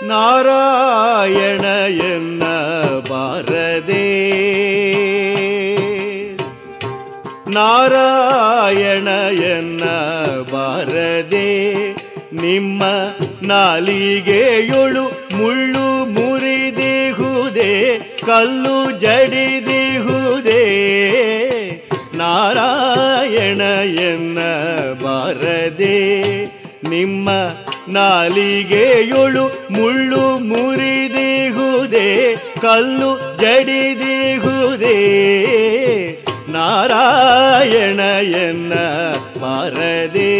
ನಾರಾಯಣ ಎನ್ನ ಬಾರದೆ ನಾರಾಯಣ ಎನ್ನ ಬಾರದೆ ನಿಮ್ಮ ನಾಲಿಗೆಯೊಳು ಮುಳ್ಳು ಮುರಿದಿಹುದೆ ಕಲ್ಲು ಜಡಿದಿಹುದೆ ನಾರಾಯಣ ಎನ್ನ ಬಾರದೆ ನಿಮ್ಮ ನಾಲಿಗೆಯೊಳು ಮುಳ್ಳು ಮುರಿದಿಹುದೆ ಕಲ್ಲು ಜಡಿದಿಹುದೆ ನಾರಾಯಣ ಎನ್ನ ಬಾರದೆ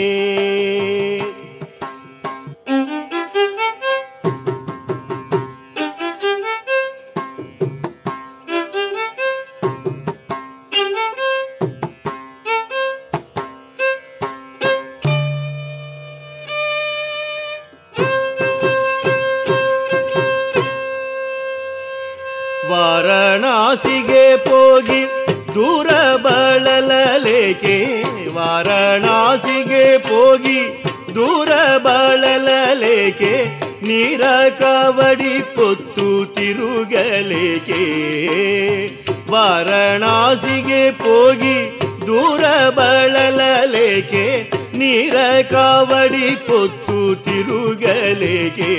ವಾರಣಾಸಿಗೆ ಹೋಗಿ ದೂರ ಬಳಲಲೇಕೆ ವಾರಣಾಸಿಗೆ ಹೋಗಿ ದೂರ ಬಳಲಲೇಕೆ ನೀರ ಕಾವಡಿ ಪೊತ್ತು ತಿರುಗಲೇಕೆ ವಾರಣಾಸಿಗೆ ಹೋಗಿ ದೂರ ಬಳಲಲೇಕೆ ನೀರ ಕಾವಡಿ ಪೊತ್ತು ತಿರುಗಲೇಕೆ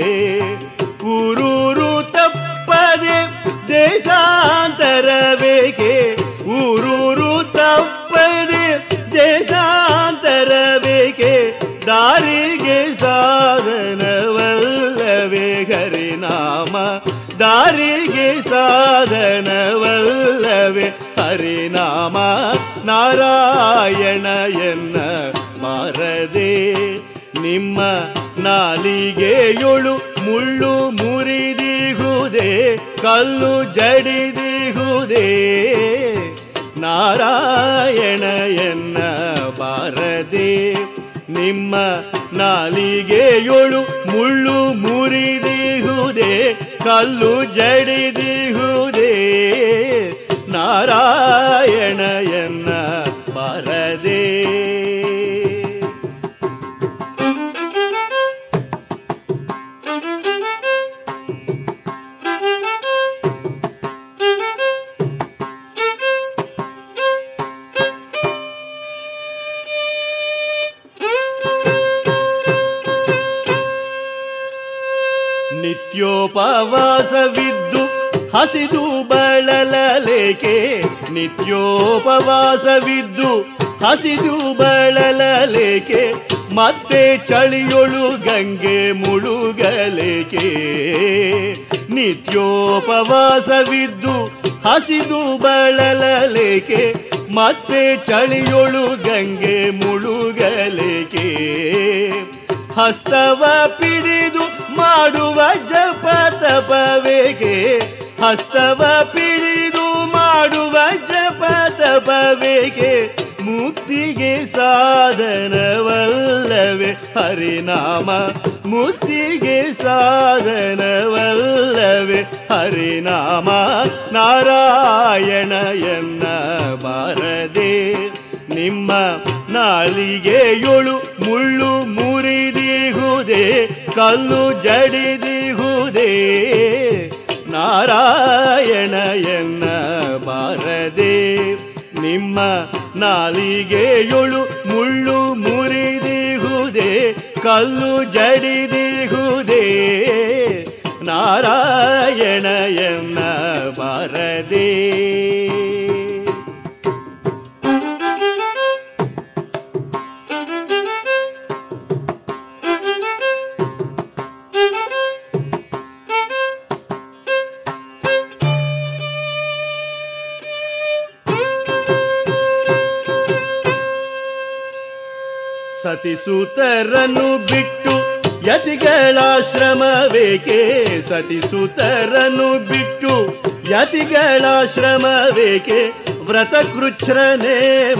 ಊರೂರು ತಪ್ಪದೆ ದೇಶಾಂತರ ಬೇಕೆ ಊರೂರು ತಪ್ಪದೆ ದೇಶಾಂತರ ಬೇಕೆ ದಾರಿಗೆ ಸಾಧನವಲ್ಲವೇ ಹರಿನಾಮ ದಾರಿಗೆ ಸಾಧನವಲ್ಲವೇ ಹರಿನಾಮ ನಾರಾಯಣ ಎನ್ನ ಮಾರದೆ ನಿಮ್ಮ ನಾಲಿಗೆಯೊಳು ಮುಳ್ಳು ಮುರಿದಿಹುದೆ ಕಲ್ಲು ಜಡಿದಿಹುದೆ ನಾರಾಯಣ ಎನ್ನ ಬಾರದೆ ನಿಮ್ಮ ನಾಲಿಗೆಯೊಳು ಮುಳ್ಳು ಮುರಿದಿಹುದೆ ಕಲ್ಲು ಜಡಿದಿಹುದೆ ನಾರಾಯಣ ಎನ್ನ ಬಾರದೆ ನಿತ್ಯೋಪವಾಸವಿದ್ದು ಹಸಿದು ಬಳಲಲೇಕೆ ನಿತ್ಯೋಪವಾಸವಿದ್ದು ಹಸಿದು ಬಳಲಲೇಕೆ ಮತ್ತೆ ಚಳಿಯೊಳು ಗಂಗೆ ಮುಳುಗಲೇಕೆ ನಿತ್ಯೋಪವಾಸವಿದ್ದು ಹಸಿದು ಬಳಲಲೇಕೆ ಮತ್ತೆ ಚಳಿಯೊಳು ಗಂಗೆ ಮುಳುಗಲೇಕೆ ಹಸ್ತವ ಪಿಡಿದು ಮಾಡುವ ಜಪ ತಪವೇಗೆ ಹಸ್ತವ ಪಿಡಿದು ಮಾಡುವ ಜಪ ತಪವೇಗೆ ಮುಕ್ತಿಗೆ ಸಾಧನವಲ್ಲವೇ ಹರಿನಾಮ ಮುಕ್ತಿಗೆ ಸಾಧನವಲ್ಲವೇ ಹರಿನಾಮ ನಾರಾಯಣ ಎನ್ನ ಬಾರದೆ ನಿಮ್ಮ ನಾಲಿಗೆಯೊಳು ಮುಳ್ಳು ಮುರಿದಿಹುದೆ ಕಲ್ಲು ಜಡಿದಿಹುದೆ ನಾರಾಯಣ ಎನ್ನ ಬಾರದೆ ನಿಮ್ಮ ನಾಲಿಗೆಯೊಳು ಮುಳ್ಳು ಮುರಿದಿಹುದೆ ಕಲ್ಲು ಜಡಿದಿಹುದೆ ನಾರಾಯಣ ಎನ್ನ ಬಾರದೆ ಸತಿಸೂತರನ್ನು ಬಿಟ್ಟು ಯತಿಗಳಾಶ್ರಮವೇಕೆ ಸತಿಸೂತರನ್ನು ಬಿಟ್ಟು ಯತಿಗಳಾಶ್ರಮವೇಕೆ ವ್ರತ ಕೃಚ್ಛ್ರನೇ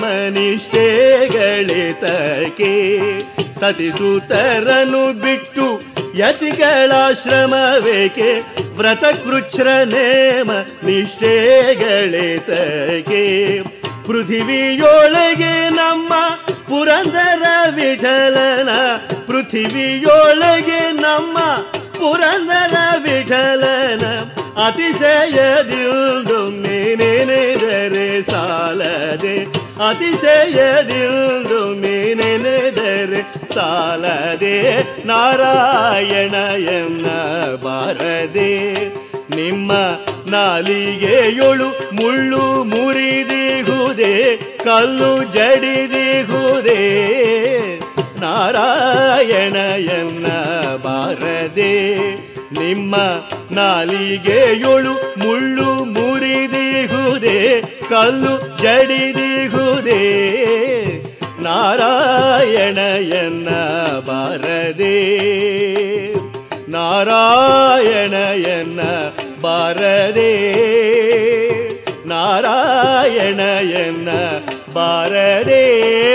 ಮನಿಷ್ಠೆಗಳಿತಕೆ ಸತಿಸೂತರನ್ನು ಬಿಟ್ಟು ಯತಿಗಳಾಶ್ರಮವೇಕೆ ವ್ರತ ಕೃಚ್ಛ್ರನೇಮ ನಿಷ್ಠೆಗಳಿತಕೆ ಪೃಥಿವಿಯೊಳಗೆ ನಮ್ಮ ಪುರಂದರ ವಿಠಲನ ಪೃಥಿವಿಯೊಳಗೆ ನಮ್ಮ ಪುರಂದರ ವಿಠಲನ ಅತಿಶಯದಿಂದು ನೀನೆನೆದರೆ ಸಾಲದೆ ಅತಿಶಯದಿಂದು ನೀನೆನೆದರೆ ಸಾಲದೆ ನಾರಾಯಣ ಎನ್ನ ಬಾರದೆ ನಿಮ್ಮ ನಾಲಿಗೆಯೊಳು ಮುಳ್ಳು ಮುರಿದಿಹುದೆ ಕಲ್ಲು ಜಡಿದಿಹುದೆ ನಾರಾಯಣ ಎನ್ನ ಬಾರದೆ ನಿಮ್ಮ ನಾಲಿಗೆಯೊಳು ಮುಳ್ಳು ಮುರಿದಿಹುದೆ ಕಲ್ಲು ಜಡಿದಿಹುದೆ ನಾರಾಯಣ ಎನ್ನ ಬಾರದೆ ನಾರಾಯಣ ಎನ್ನ ಬಾರದೆ ನಾರಾಯಣ ಎನ್ನ ಬಾರದೆ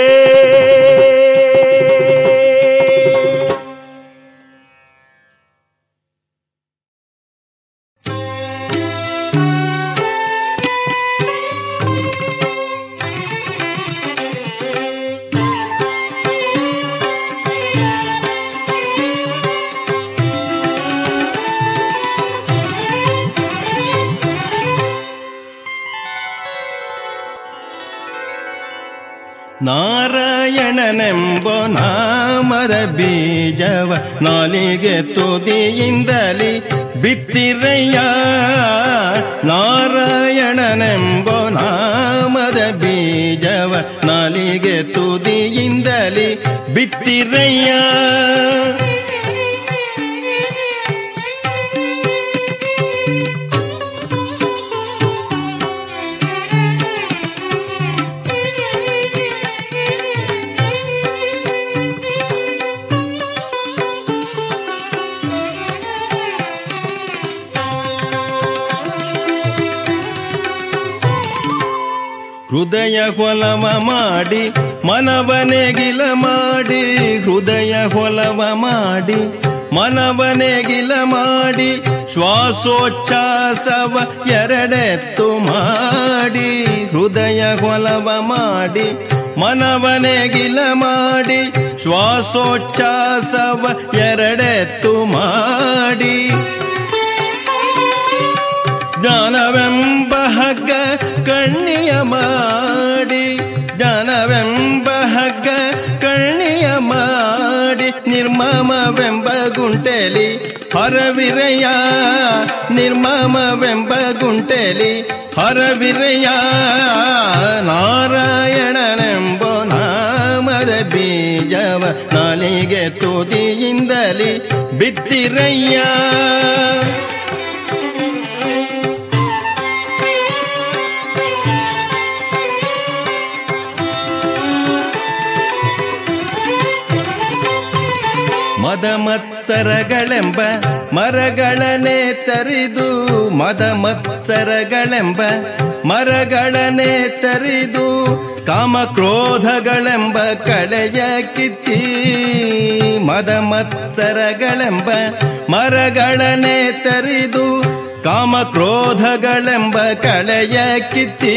ನಾರಾಯಣನೆಂಬ ನಾಮದ ಬೀಜವ ನಾಲಿಗೆ ತುದಿಯಿಂದಲಿ ಬಿತ್ತಿರಯ್ಯ ನಾರಾಯಣನೆಂಬ ನಾಮದ ಬೀಜವ ನಾಲಿಗೆ ತುದಿಯಿಂದಲಿ ಬಿತ್ತಿರಯ್ಯ ಹೃದಯ ಹೊಲವ ಮಾಡಿ ಮನವನೆಗಿಲ ಮಾಡಿ ಹೃದಯ ಹೊಲವ ಮಾಡಿ ಮನವನೆಗಿಲ ಮಾಡಿ ಶ್ವಾಸೋಚ್ಛ್ವಾಸವ ಎರಡೆತ್ತು ಮಾಡಿ ಹೃದಯ ಹೊಲವ ಮಾಡಿ ಮನವನೆಗಿಲ ಮಾಡಿ ಶ್ವಾಸೋಚ್ಛ್ವಾಸವ ಎರಡೆತ್ತು ಮಾಡಿ ಜ್ಞಾನವೆಂಬ ಹಗ್ಗ ಕಣ್ಣಿಯ ಮಾಡಿ ಜ್ಞಾನವೆಂಬ ಹಗ್ಗ ಕಣ್ಣಿಯ ಮಾಡಿ ನಿರ್ಮಮವೆಂಬ ಗುಂಟೆಲಿ ಹರವಿರಯ ನಿರ್ಮಮವೆಂಬ ಗುಂಟೆಲಿ ಹರವಿರಯ ನಾರಾಯಣನೆಂಬ ನಾಮದ ಬೀಜವ ನಾಲಿಗೆ ತುದಿಯಿಂದಲಿ ಬಿತ್ತಿರಯ್ಯ ಮದ ಮತ್ಸರಗಳೆಂಬ ಮರಗಳನೆ ತರಿದು ಮದ ಮತ್ಸರಗಳೆಂಬ ಮರಗಳನೆ ತರಿದು ಕಾಮ ಕ್ರೋಧಗಳೆಂಬ ಕಳೆಯ ಕಿತ್ತಿ ಮದ ಮತ್ಸರಗಳೆಂಬ ಮರಗಳನೆ ತರಿದು ಕಾಮ ಕ್ರೋಧಗಳೆಂಬ ಕಳೆಯ ಕಿತ್ತಿ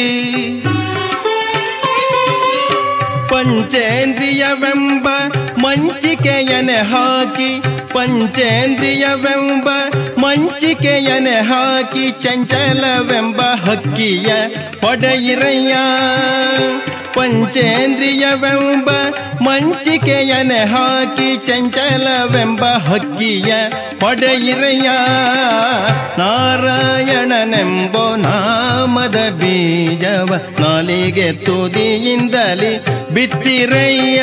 ಪಂಚೇಂದ್ರಿಯವೆಂಬ ಮಂಚಿಕೆಯನೆ ಹಾಕಿ ಪಂಚೇಂದ್ರಿಯವೆಂಬ ಮಂಚಿಕೆಯನೆ ಹಾಕಿ ಚಂಚಲವೆಂಬ ಹಕ್ಕಿಯ ಪಡೆಯಿರಯ್ಯ ಪಂಚೇಂದ್ರಿಯವೆಂಬ ಮಂಚಿಕೆಯನೆ ಹಾಕಿ ಚಂಚಲವೆಂಬ ಹಕ್ಕಿಯ ಪಡೆಯಿರಯ್ಯ ನಾರಾಯಣನೆಂಬೋ ನಾಮದ ಬೀಜವ ನಾಲಿಗೆ ತುದಿಯಿಂದಲಿ ಬಿತ್ತಿರಯ್ಯ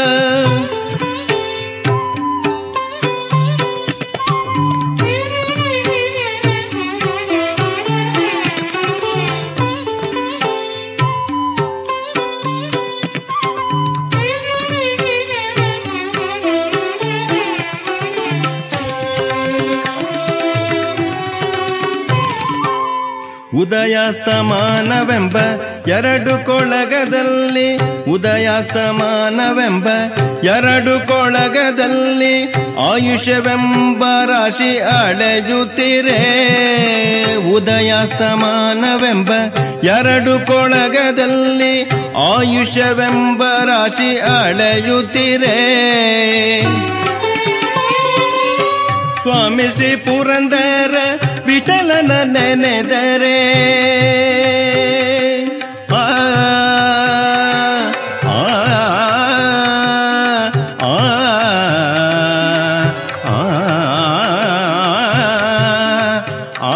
ಉದಯಾಸ್ತಮಾನವೆಂಬ ಎರಡು ಕೊಳಗದಲ್ಲಿ ಉದಯಾಸ್ತಮಾನವೆಂಬ ಎರಡು ಕೊಳಗದಲ್ಲಿ ಆಯುಷ್ಯವೆಂಬ ರಾಶಿ ಅಳೆಯುತ್ತಿರೇ ಉದಯಾಸ್ತಮಾನವೆಂಬ ಎರಡು ಕೊಳಗದಲ್ಲಿ ಆಯುಷ್ಯವೆಂಬ ರಾಶಿ ಅಳೆಯುತ್ತಿರೇ ಸ್ವಾಮಿ ಶ್ರೀ ಪುರಂದರ ವಿಠಲನ ನೆನೆದರೆ ಆ ಆ ಆ ಆ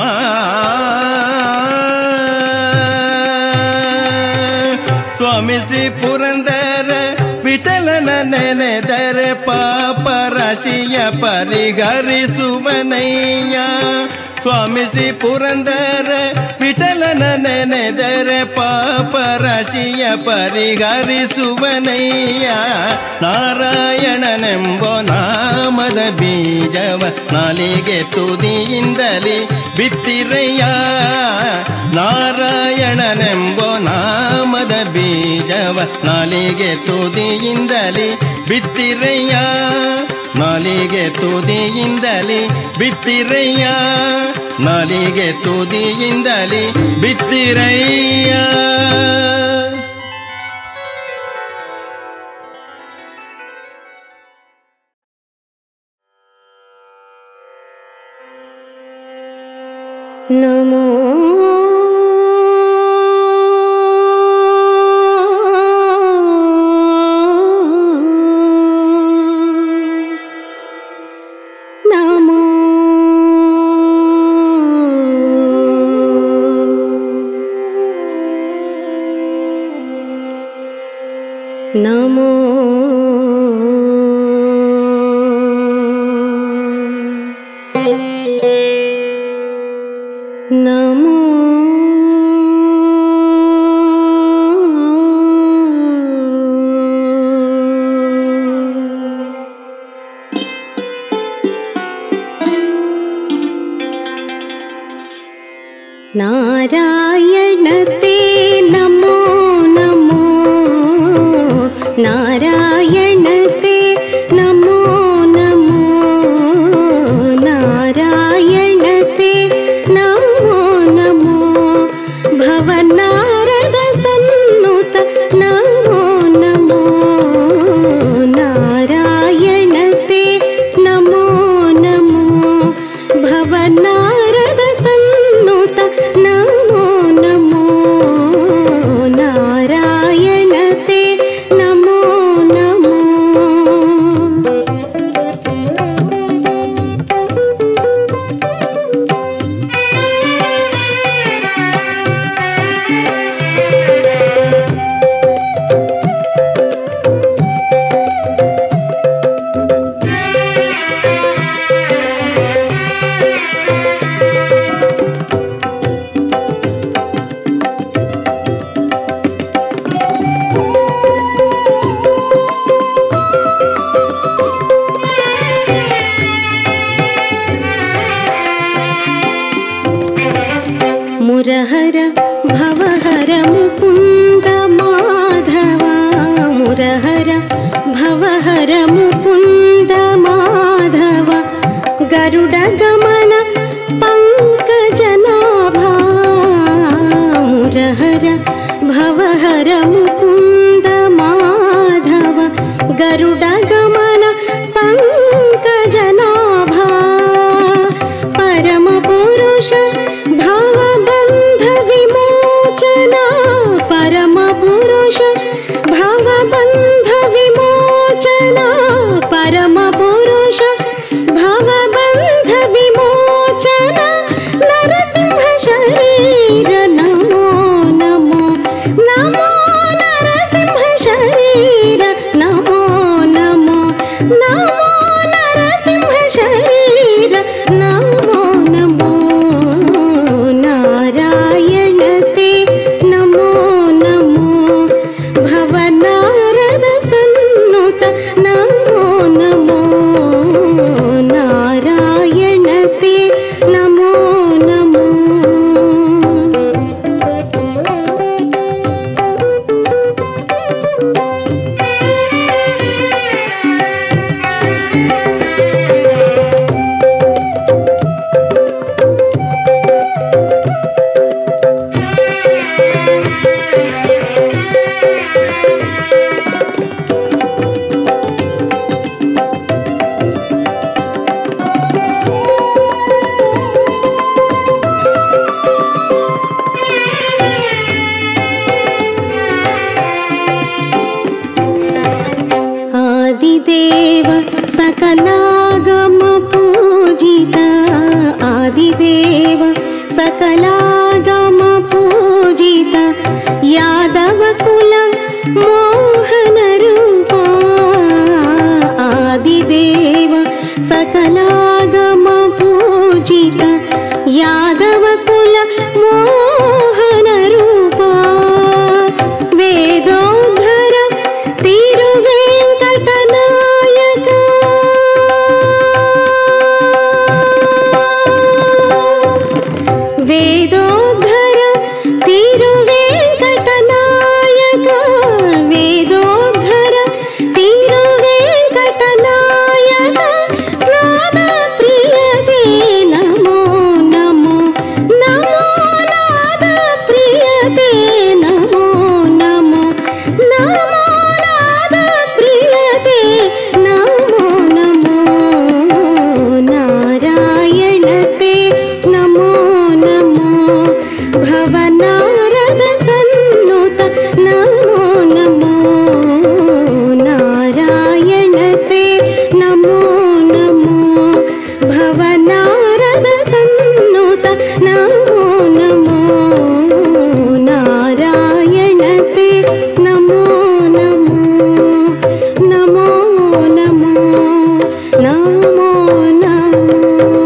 ಸ್ವಾಮಿ ಶ್ರೀ ಪುರಂದರ ವಿಠಲನ ನೆನೆದರೆ ಪಾಪ ರಾಶಿಯ ಪರಿಹರಿಸುವನಯ್ಯ ಸ್ವಾಮಿ ಶ್ರೀ ಪುರಂದರ ವಿಠಲನ ನೆನೆದರೆ ಪಾಪ ರಾಶಿಯ ಪರಿಹರಿಸುವನಯ್ಯ ನಾರಾಯಣನೆಂಬೋ ನಾಮದ ಬೀಜವ ನಾಲಿಗೆ ತುದಿಯಿಂದಲೇ ಬಿತ್ತಿರಯ್ಯ ನಾರಾಯಣನೆಂಬೋ ನಾಮದ ಬೀಜವ ನಾಲಿಗೆ ತುದಿಯಿಂದಲೇ ಬಿತ್ತಿರಯ್ಯ ನಾಲಿಗೆ ತುದಿಯಿಂದಲೇ ಬಿತ್ತಿರಯ್ಯ ನಾಲಿಗೆ ತುದಿಯಿಂದಲೇ ಬಿತ್ತಿರಯ್ಯ ನಮೋ ನಮೋ ನಮೋ ನಮೋ ನಾರಾಯಣತೆ ನಮೋ ನಮೋ ನಾರಾಯಣತೆ ನಮೋ ನಮೋ ನಾರಾಯಣತೆ ನಮೋ ನಮೋ ಭವನಾರದ ಸನ್ನುತ ನಮೋ ನಮೋ ನಾರಾಯಣತೆ ನಮೋ ನಮೋ ಭವನಾರದ ಸನ್ನುತ ನಮೋ ನಮೋ ನಾರಾಯಣತೆ ನಮೋ ನಮೋ ಮುರಹರ ಭವಹರ ಮುಕುಂದ ಮಾಧವ ಮುರಹರ ಭವಹರ ಮುಕುಂದ ಮಾಧವ ಗರುಡ ಗಮನ ಪಂಕಜನಾಭ ಮುರಹರ ಭವಹರ ಮುಕುಂದ ಮಾಧವ ಗರುಡ ಗಮನ ಪಂಕಜನಾಭ ಪರಮ ಪುರುಷ ಭವಬಂಧ ವಿಮೋಚನ ಪರಮ ಪುರುಷ ಭವಬಂಧ ವಿಮೋಚನ ಪರಮ ಪುರುಷ ಭವಬಂಧ ವಿಮೋಚನ ನರಸಿಂಹ ಶರೀರ ನಮೋ ನಮೋ ನಮೋ आदिदेव सकलागम पूजित आदिदेव सकलागम पूजित यादव कुल मोहन रूपा आदिदेव सकलागम पूजित यादव कुल मोहन रूपा वेदोद्धर तिरुवेङ्कटनायक वेदोद्धर तिरुवेङ्कटनायक वेदोद्धर तिरुवेङ्कटनायक नादप्रियते नमो नमो नमो नादप्रियते नमो नमो नमो नादप्रियते नमो नमो नारायणते नमो नमो भवनारद सन्नुत नमो नमो नारायणते नमो नमो भवनारद सन्नुत नमो नमो नारायणते नमो नमो नमो नमो नमो नमो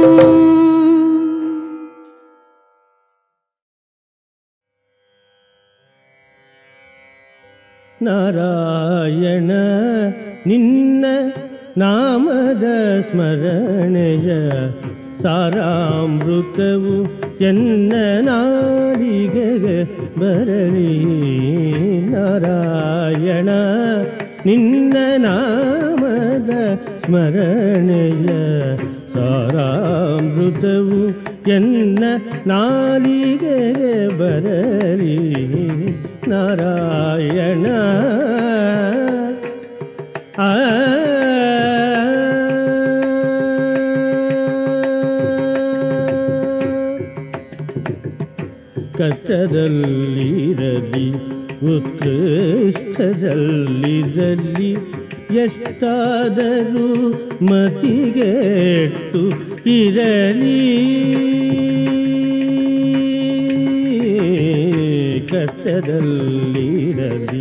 ನಾರಾಯಣ ನಿನ್ನ ನಾಮದ ಸ್ಮರಣೆಯ ಸಾರಾಮೃತವು ಎನ್ನ ನಾಲಿಗೆಗೆ ಬರಲಿ ನಾರಾಯಣ ನಿನ್ನ ನಾಮದ ಸ್ಮರಣೆಯ ಸಾರಾಮೃತವು ಎನ್ನ ನಾಲಿಗೆಗೆ ಬರಲಿ ನಾರಾಯಣ ಆ ಕಷ್ಟದಲ್ಲಿರಲಿ ಉತ್ಕೃಷ್ಟದಲ್ಲಿರಲಿ ಎಷ್ಟಾದರೂ ಮತಿಗೆಟ್ಟು ಇರಲಿ ಕಷ್ಟದಲ್ಲಿರಲಿ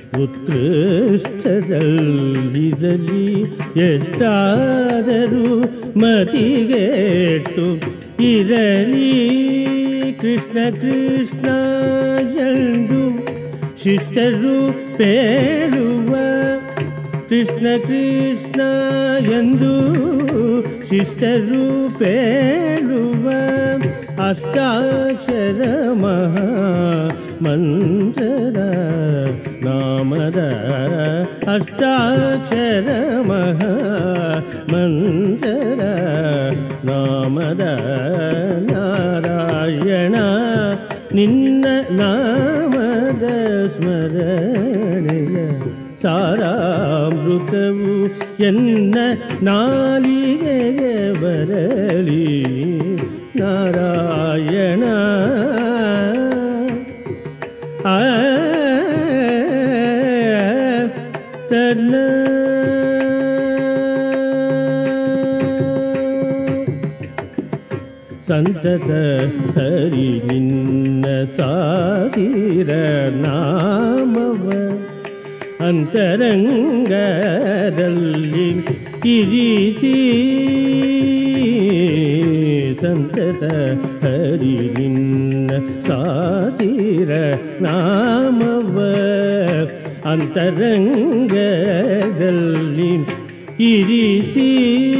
ಉತ್ಕೃಷ್ಟದಲ್ಲಿರಲಿ ಎಷ್ಟಾದರೂ ಮತಿಗೆಟ್ಟು ಇರಲಿ ಕೃಷ್ಣ ಕೃಷ್ಣ ಎಂದು ಶಿಷ್ಟರು ಪೇಳುವ ಕೃಷ್ಣ ಕೃಷ್ಣ ಎಂದು ಶಿಷ್ಟರು ಪೇಳುವ ಅಷ್ಟಾಕ್ಷರ ಮಹಾ ಮಂತ್ರ ನಾಮದ ಅಷ್ಟಾಕ್ಷರ ಮಹಾ ಮಂತ್ರ ನಾಮದ ನಾರಾಯಣ ನಿನ್ನ ನಾಮದ ಸ್ಮರಣೆಯ ಸಾರಾಮೃತವು ಎನ್ನ ನಾಲಿಗೆಗೆ ಬರಲಿ ನಾರಾಯಣ ಆ ತನ್ನ ಸಂತತ ಹರಿ ನಿನ್ನ ಸಾಸಿರ ನಾಮವ ಅಂತರಂಗದಲ್ಲಿ ಇರಿಸಿ ಸಂತತ ಹರಿ ನಿನ್ನ ಸಾಸಿರ ನಾಮವ ಅಂತರಂಗದಲ್ಲಿ ಇರಿಸಿ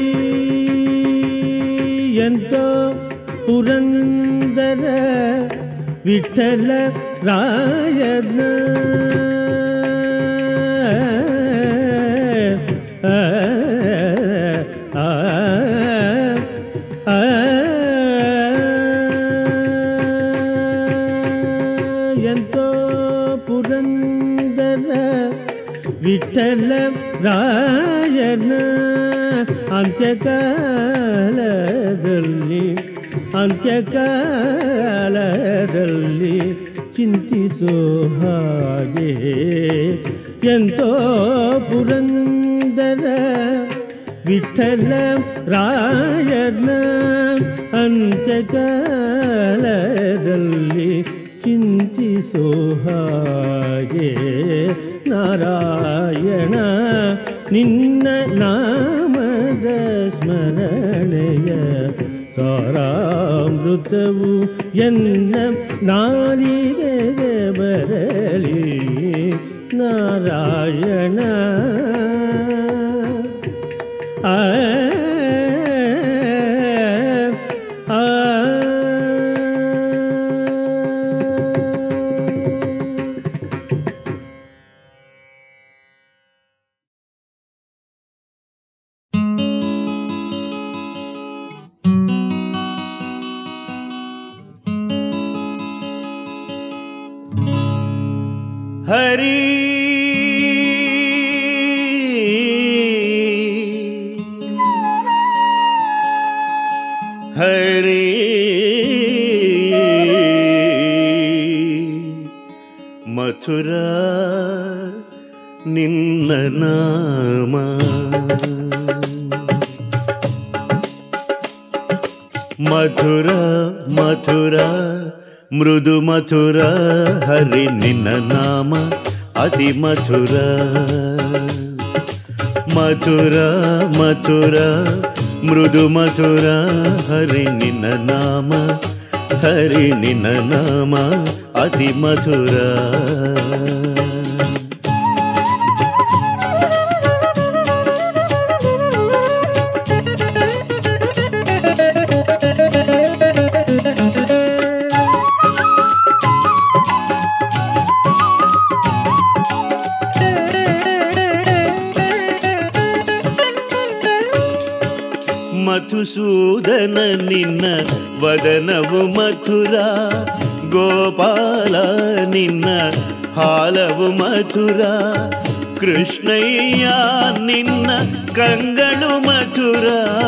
ಎಂತೋ ಪುರಂದರ ವಿಠಲ ರಾಯನ ಆ, ಆ, ಆ, ಎಂತೋ ಪುರಂದರ ವಿಠಲ ರಾಯನ ಅಂತ್ಯಕಾಲದಲ್ಲಿ ಅಂತ್ಯಕಾಲದಲ್ಲಿ ಚಿಂತಿಸೋ ಹಾಗೆ ಎಂತೋ ಪುರಂದರ ಸುಂದರ ವಿಠಲ ರಾಯನ ಅಂತ್ಯಕಾಲದಲ್ಲಿ ಚಿಂತಿಸೋ ಹಾಗೆ ನಾರಾಯಣ ನಿನ್ನ ನಾಮದ ಸ್ಮರಣೆಯ ಸಾರಾಮೃತವು ಎನ್ನ ನಾಲಿಗೆಗೆ ಬರಲಿ ನಾರಾಯಣ ಆ ಆ ಹರಿ ಹರಿ ಮಥುರ ನಿನ್ನ ನಾಮ ಮಧುರ ಮಧುರ ಮೃದು ಮಧುರ ಹರಿ ನಿನ್ನ ನಾಮ ಅತಿ ಮಧುರ ಮಧುರ ಮಧುರ ಮೃದು ಮಧುರ ಹರಿ ನಿನ್ನ ನಾಮ ಹರಿ ನಿನ್ನ ನಾಮ ಅತಿ ಮಧುರ ಮಧುಸೂದನ ನಿನ್ನ ವದನವು ಮಥುರ ಗೋಪಾಲ ನಿನ್ನ ಹಾಲವು ಮಥುರ ಕೃಷ್ಣಯ್ಯ ನಿನ್ನ ಕಂಗಳು ಮಥುರ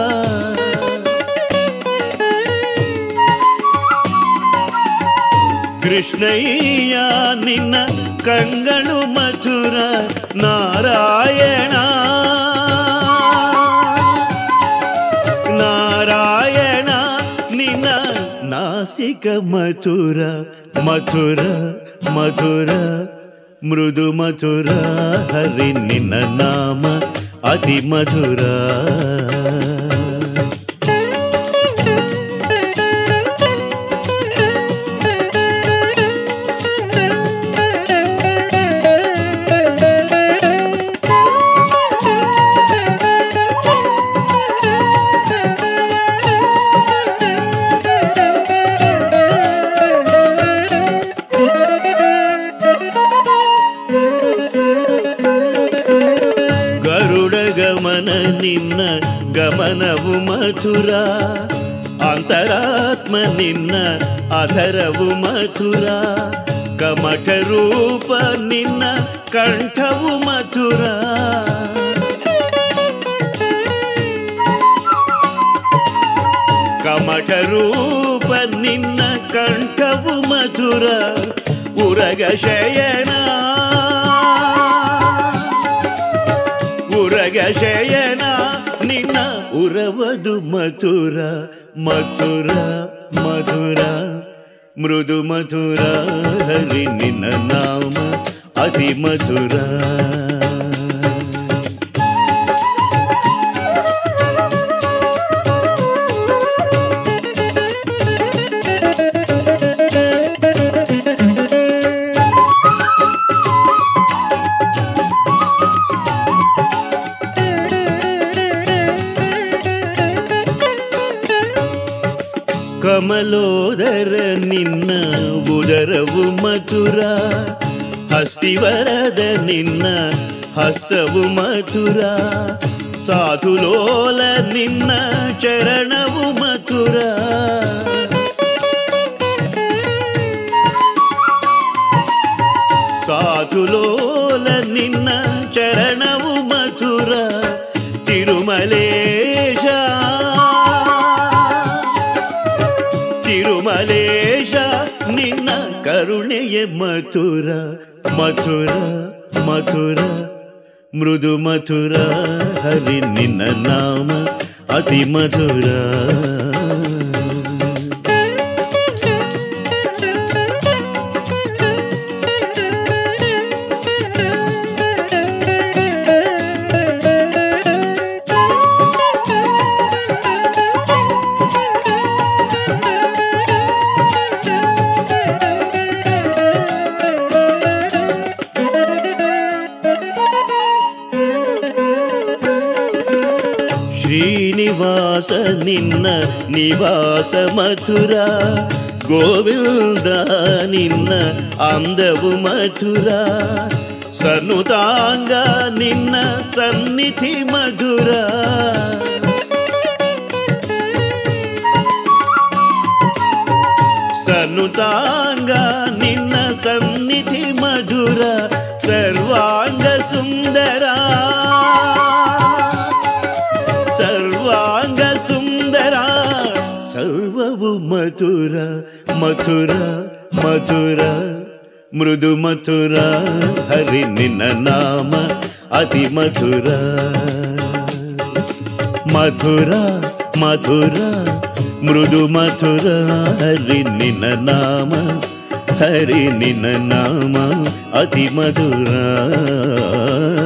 ಕೃಷ್ಣಯ್ಯ ನಿನ್ನ ಕಂಗಳು ಮಥುರ ನಾರಾಯಣ ನಾರಾಯಣ ನಿನ್ನ ನಾಸಿಕ ಮಥುರ ಮಥುರ ಮಧುರ ಮೃದು ಮಧುರ ಹರಿ ನಿನ್ನ ನಾಮ ಅತಿ ಮಧುರ ಗರುಡ ಗಮನ ನಿನ್ನ ಗಮನವು ಮಧುರ ಅಂತರಾತ್ಮ ನಿನ್ನ ಅಧರವು ಮಧುರ ಕಮಠ ರೂಪ ನಿನ್ನ ಕಂಠವು ಮಧುರ ಕಮಠ ರೂಪ ನಿನ್ನ ಕಂಠವು ಮಧುರ ಉರಗ ಶಯನ ಉರಗ ಶಯನ ನಿನ್ನ ಉರವದು ಮಧುರ ಮಧುರ ಮಧುರ ಮೃದು ಮಧುರ ಹರಿ ನಿನ್ನ ನಾಮ ಅತಿ ಮಧುರ ಕಮಲೋದರ ನಿನ್ನ ಉದರವು ಮಧುರ ಹಸ್ತಿವರದ ನಿನ್ನ ಹಸ್ತವು ಮಧುರ ಸಾಧುಲೋಲ ನಿನ್ನ ಚರಣವು ಮಧುರ ಸಾಧುಲೋಲ ನಿನ್ನ ಚರಣವು ಮಧುರ ತಿರುಮಲೇಶ ತಿರುಮಲೇಶ ನಿನ್ನ ಕರುಣೆಯ ಮಧುರ ಮಧುರ ಮಧುರ ಮೃದು ಮಧುರ ಹರಿ ನಿನ್ನ ನಾಮ ಅತಿ ಮಧುರ ಶ್ರೀನಿವಾಸ ನಿನ್ನ ನಿವಾಸ ಮಥುರ ಗೋವಿಂದ ನಿನ್ನ ಅಂದವು ಮಧುರ ಸನುತಾಂಗ ನಿನ್ನ ಸನ್ನಿಧಿ ಮಧುರ ಸನುತಾಂಗ ನಿನ್ನ ಸನ್ನಿಧಿ ಮಧುರ ಸರ್ವಾಂಗ ಸುಂದರ ಸರ್ವಾಂಗ ಸುಂದರ ಸರ್ವವು ಮಧುರ ಮಧುರ ಮಧುರ ಮೃದು ಮಧುರ ಹರಿ ನಿನ್ನ ನಾಮ ಅತಿ ಮಧುರ ಮಧುರ ಮಧುರ ಮೃದು ಮಧುರ ಹರಿ ನಿನ್ನ ನಾಮ ಹರಿ ನಿನ್ನ ನಾಮ ಅತಿ ಮಧುರ